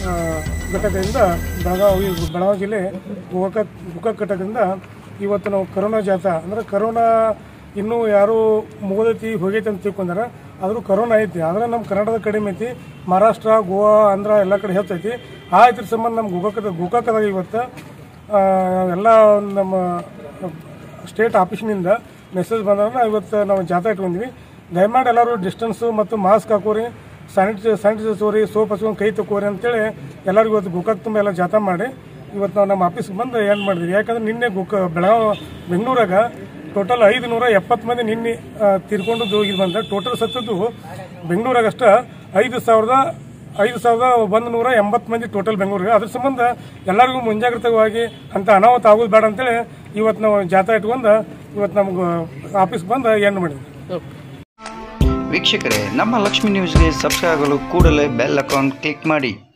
ಆ, ಘಟಕದಿಂದ ಬೆಳಗಾವಿ ಬೆಳಗಾವಿ ಜಿಲ್ಲೆ ಗೋಕಾಕ ಗೋಕಾಕ ಘಟಕದಿಂದ ಇವತ್ತು ನಾವು ಕರೋನಾ ಜಾಥಾ ಅಂದ್ರೆ ಕರೋನಾ ಇನ್ನೂ ಯಾರು ಮುಗದೈತಿ ಹೋಗೈತಿ ಅಂತ ತಿಳ್ಕೊಂಡಾರ ಆದರೂ ಕರೋನಾ ಐತಿ ಆದ್ರೆ ನಮ್ಮ ಕರ್ನಾಟಕದ ಕಡಿಮೆ ಐತಿ ಮಹಾರಾಷ್ಟ್ರ ಗೋವಾ ಆಂಧ್ರ ಎಲ್ಲ ಕಡೆ ಹೆಚ್ಚೈತಿ ಆ ಇದ್ರ ಸಂಬಂಧ ನಮ್ಮ ಗೋಕಾಕದ ಗೋಕಾಕದಾಗ ಇವತ್ತು ಆ, ಎಲ್ಲ ನಮ್ಮ ಸ್ಟೇಟ್ ಆಫೀಸ್ನಿಂದ ಮೆಸೇಜ್ ಬಂದಾಗ ಇವತ್ತು ನಾವು ಜಾಥಾ ಇಟ್ಕೊಂಡ್ವಿ ದಯಮಾಡಿ ಎಲ್ಲರೂ ಡಿಸ್ಟೆನ್ಸು ಮತ್ತು ಮಾಸ್ಕ್ ಹಾಕೋರಿ ಸ್ಯಾನಿಟೈಸರ್ ಸ್ಯಾನಿಟೈಸರ್ ತಗೋರಿ ಸೋಪ್ ಹಚ್ಕೊಂಡು ಕೈ ತಗೋರಿ ಅಂತೇಳಿ ಎಲ್ಲರಿಗೂ ಇವತ್ತು ಗೋಕಾಕ್ ತುಂಬ ಎಲ್ಲ ಜಾಥಾ ಮಾಡಿ ಇವತ್ತು ನಾವು ನಮ್ಮ ಆಫೀಸ್ಗೆ ಬಂದು ಏನು ಮಾಡಿದ್ವಿ ಯಾಕಂದ್ರೆ ನಿನ್ನೆ ಗೋಕ ಬೆಳಗಾವಿ ಬೆಂಗಳೂರಾಗ ಟೋಟಲ್ ಐದು ನೂರ ಎಪ್ಪತ್ತು ಮಂದಿ ನಿನ್ನೆ ಆ, ತೀರ್ಕೊಂಡದ್ದು ಹೋಗಿದ್ದು ಬಂದ ಟೋಟಲ್ ಸತ್ತದ್ದು ಬೆಂಗಳೂರಾಗ ಅಷ್ಟ ಐದು ಸಾವಿರದ ಐದು ಸಾವಿರದ ಒಂದು ನೂರ ಎಂಬತ್ತು ಮಂದಿ ಟೋಟಲ್ ಬೆಂಗಳೂರಿಗೆ ಅದ್ರ ಸಂಬಂಧ ಎಲ್ಲರಿಗೂ ಮುಂಜಾಗ್ರತವಾಗಿ ಅಂತ ಅನಾಹುತ ಆಗೋದು ಬೇಡ ಅಂತೇಳಿ ಇವತ್ತು ನಾವು ಜಾಥಾ ಇಟ್ಕೊಂಡು ಇವತ್ತು ನಮ್ಗೆ ಆಫೀಸ್ಗೆ ಬಂದು ಏನು ಮಾಡಿದ್ವಿ ವೀಕ್ಷಕರೇ ನಮ್ಮ ಲಕ್ಷ್ಮಿ ನ್ಯೂಸ್ಗೆ ಸಬ್ಸ್ಕ್ರೈಬ್ ಆಗಲು ಕೂಡಲೇ ಬೆಲ್ ಅಕೌಂಟ್ ಕ್ಲಿಕ್ ಮಾಡಿ